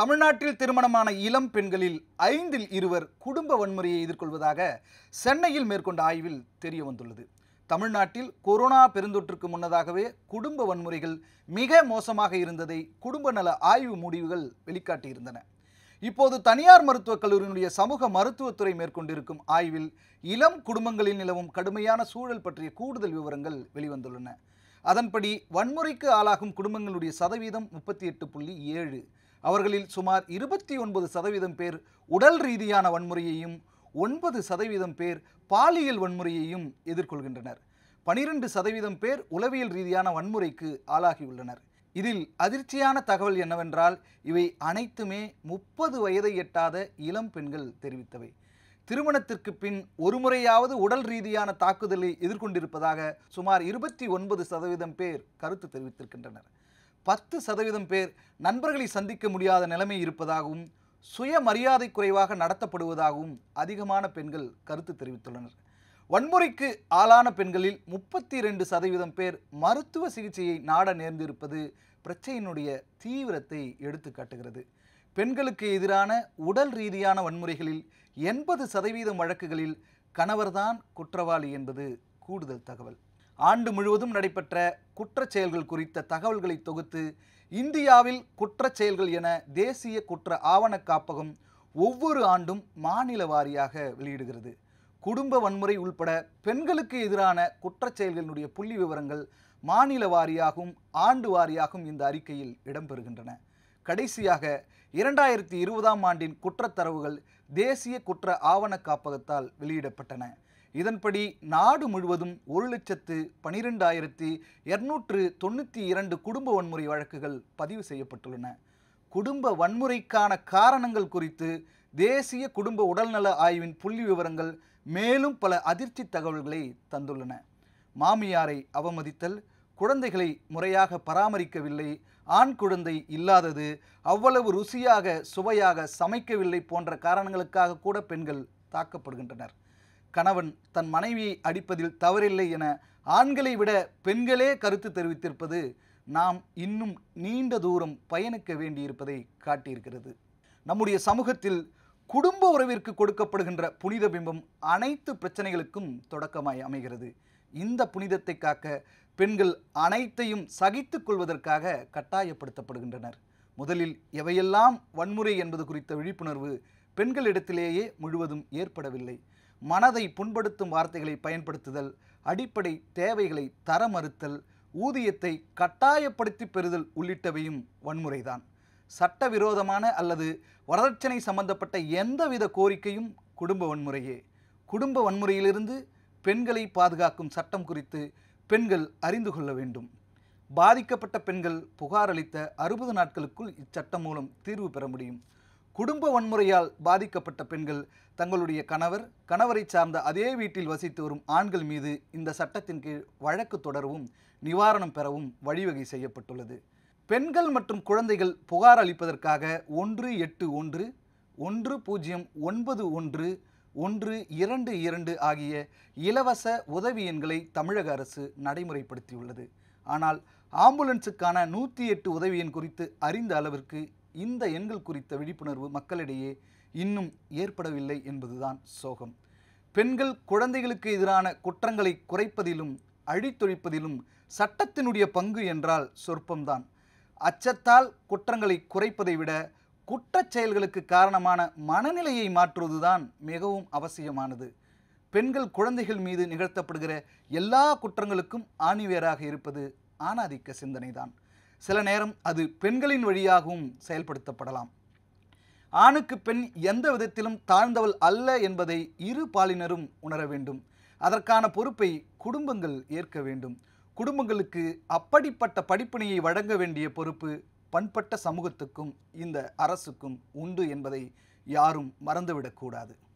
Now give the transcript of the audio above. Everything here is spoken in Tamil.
தமிழ்நாட்டில் திருமணமான இளம் பெண்களில் ஐந்தில் இருவர் குடும்ப வன்முறையை எதிர்கொள்வதாக சென்னையில் மேற்கொண்ட ஆய்வில் தெரிய வந்துள்ளது தமிழ்நாட்டில் கொரோனா பெருந்தொற்றுக்கு முன்னதாகவே குடும்ப வன்முறைகள் மிக மோசமாக இருந்ததை குடும்ப நல ஆய்வு முடிவுகள் வெளிக்காட்டியிருந்தன இப்போது தனியார் மருத்துவக் கல்லூரியினுடைய சமூக மருத்துவத்துறை மேற்கொண்டிருக்கும் ஆய்வில் இளம் குடும்பங்களில் நிலவும் கடுமையான சூழல் பற்றிய கூடுதல் விவரங்கள் வெளிவந்துள்ளன அதன்படி வன்முறைக்கு ஆளாகும் குடும்பங்களுடைய சதவீதம் முப்பத்தி எட்டு புள்ளி ஏழு அவர்களில் சுமார் இருபத்தி ஒன்பது சதவீதம் பேர் உடல் ரீதியான வன்முறையையும் ஒன்பது சதவீதம் பேர் பாலியல் வன்முறையையும் எதிர்கொள்கின்றனர் பனிரெண்டு சதவீதம் பேர் உளவியல் ரீதியான வன்முறைக்கு ஆளாகியுள்ளனர் இதில் அதிர்ச்சியான தகவல் என்னவென்றால் இவை அனைத்துமே முப்பது வயதை எட்டாத இளம் பெண்கள் தெரிவித்தவை திருமணத்திற்கு பின் ஒருமுறையாவது உடல் ரீதியான தாக்குதலை எதிர்கொண்டிருப்பதாக சுமார் இருபத்தி ஒன்பது சதவீதம் பேர் கருத்து தெரிவித்திருக்கின்றனர் பத்து சதவீதம் பேர் நண்பர்களை சந்திக்க முடியாத நிலைமை இருப்பதாகவும் சுயமரியாதை குறைவாக நடத்தப்படுவதாகவும் அதிகமான பெண்கள் கருத்து தெரிவித்துள்ளனர் வன்முறைக்கு ஆளான பெண்களில் முப்பத்தி ரெண்டு சதவீதம் பேர் மருத்துவ சிகிச்சையை நாட நேர்ந்திருப்பது பிரச்சனையினுடைய தீவிரத்தை எடுத்து காட்டுகிறது பெண்களுக்கு எதிரான உடல் ரீதியான வன்முறைகளில் எண்பது சதவீதம் வழக்குகளில் கணவர்தான் குற்றவாளி என்பது கூடுதல் தகவல் ஆண்டு முழுவதும் நடைபெற்ற குற்றச் செயல்கள் குறித்த தகவல்களை தொகுத்து இந்தியாவில் குற்றச் செயல்கள் என தேசிய குற்ற ஆவணக் காப்பகம் ஒவ்வொரு ஆண்டும் மாநில வாரியாக வெளியிடுகிறது குடும்ப வன்முறை உள்பட பெண்களுக்கு எதிரான குற்றச் செயல்களினுடைய புள்ளி விவரங்கள் மாநில வாரியாகவும் ஆண்டு வாரியாகவும் இந்த அறிக்கையில் இடம்பெறுகின்றன கடைசியாக இரண்டாயிரத்தி இருபதாம் ஆண்டின் குற்றத்தரவுகள் தேசிய குற்ற ஆவணக் காப்பகத்தால் வெளியிடப்பட்டன இதன்படி நாடு முழுவதும் ஒரு லட்சத்து பனிரெண்டாயிரத்தி இருநூற்று தொண்ணூற்றி இரண்டு குடும்ப வன்முறை வழக்குகள் பதிவு செய்யப்பட்டுள்ளன குடும்ப வன்முறைக்கான காரணங்கள் குறித்து தேசிய குடும்ப உடல்நல ஆய்வின் புள்ளி விவரங்கள் மேலும் பல அதிர்ச்சி தகவல்களை தந்துள்ளன மாமியாரை அவமதித்தல் குழந்தைகளை முறையாக பராமரிக்கவில்லை ஆண் குழந்தை இல்லாதது அவ்வளவு ருசியாக சுவையாக சமைக்கவில்லை போன்ற காரணங்களுக்காக கூட பெண்கள் தாக்கப்படுகின்றனர் கணவன் தன் மனைவியை அடிப்பதில் தவறில்லை என ஆண்களை விட பெண்களே கருத்து தெரிவித்திருப்பது நாம் இன்னும் நீண்ட தூரம் பயணிக்க வேண்டியிருப்பதை காட்டியிருக்கிறது நம்முடைய சமூகத்தில் குடும்ப உறவிற்கு கொடுக்கப்படுகின்ற புனித பிம்பம் அனைத்து பிரச்சனைகளுக்கும் தொடக்கமாய் அமைகிறது இந்த புனிதத்தை காக்க பெண்கள் அனைத்தையும் சகித்துக் கொள்வதற்காக கட்டாயப்படுத்தப்படுகின்றனர் முதலில் எவையெல்லாம் வன்முறை என்பது குறித்த விழிப்புணர்வு பெண்களிடத்திலேயே முழுவதும் ஏற்படவில்லை மனதை புண்படுத்தும் வார்த்தைகளை பயன்படுத்துதல் அடிப்படை தேவைகளை தர மறுத்தல் ஊதியத்தை கட்டாயப்படுத்தி பெறுதல் உள்ளிட்டவையும் வன்முறைதான் சட்டவிரோதமான அல்லது வரதட்சணை சம்பந்தப்பட்ட எந்தவித கோரிக்கையும் குடும்ப வன்முறையே குடும்ப வன்முறையிலிருந்து பெண்களை பாதுகாக்கும் சட்டம் குறித்து பெண்கள் அறிந்து கொள்ள வேண்டும் பாதிக்கப்பட்ட பெண்கள் புகார் அளித்த அறுபது நாட்களுக்குள் இச்சட்டம் மூலம் தீர்வு பெற முடியும் குடும்ப வன்முறையால் பாதிக்கப்பட்ட பெண்கள் தங்களுடைய கணவர் கணவரை சார்ந்த அதே வீட்டில் வசித்து வரும் ஆண்கள் மீது இந்த சட்டத்தின் கீழ் வழக்கு தொடரவும் நிவாரணம் பெறவும் வழிவகை செய்யப்பட்டுள்ளது பெண்கள் மற்றும் குழந்தைகள் புகார் அளிப்பதற்காக ஒன்று எட்டு ஒன்று ஒன்று பூஜ்ஜியம் ஒன்பது ஒன்று ஒன்று இரண்டு இரண்டு ஆகிய இலவச உதவி எண்களை தமிழக அரசு நடைமுறைப்படுத்தியுள்ளது ஆனால் ஆம்புலன்ஸுக்கான நூற்றி எட்டு உதவி எண் குறித்து அறிந்த அளவிற்கு இந்த எண்கள் குறித்த விழிப்புணர்வு மக்களிடையே இன்னும் ஏற்படவில்லை என்பதுதான் சோகம் பெண்கள் குழந்தைகளுக்கு எதிரான குற்றங்களை குறைப்பதிலும் அழித்தொழிப்பதிலும் சட்டத்தினுடைய பங்கு என்றால் சொற்பம்தான் அச்சத்தால் குற்றங்களை குறைப்பதை விட குற்றச் செயல்களுக்கு காரணமான மனநிலையை மாற்றுவதுதான் மிகவும் அவசியமானது பெண்கள் குழந்தைகள் மீது நிகழ்த்தப்படுகிற எல்லா குற்றங்களுக்கும் ஆணிவேராக இருப்பது ஆணாதிக்க சிந்தனைதான் சில நேரம் அது பெண்களின் வழியாகவும் செயல்படுத்தப்படலாம் ஆணுக்கு பெண் எந்த விதத்திலும் தாழ்ந்தவள் அல்ல என்பதை இரு பாலினரும் உணர வேண்டும் அதற்கான பொறுப்பை குடும்பங்கள் ஏற்க வேண்டும் குடும்பங்களுக்கு அப்படிப்பட்ட படிப்பினையை வழங்க வேண்டிய பொறுப்பு பண்பட்ட சமூகத்துக்கும் இந்த அரசுக்கும் உண்டு என்பதை யாரும் மறந்துவிடக்கூடாது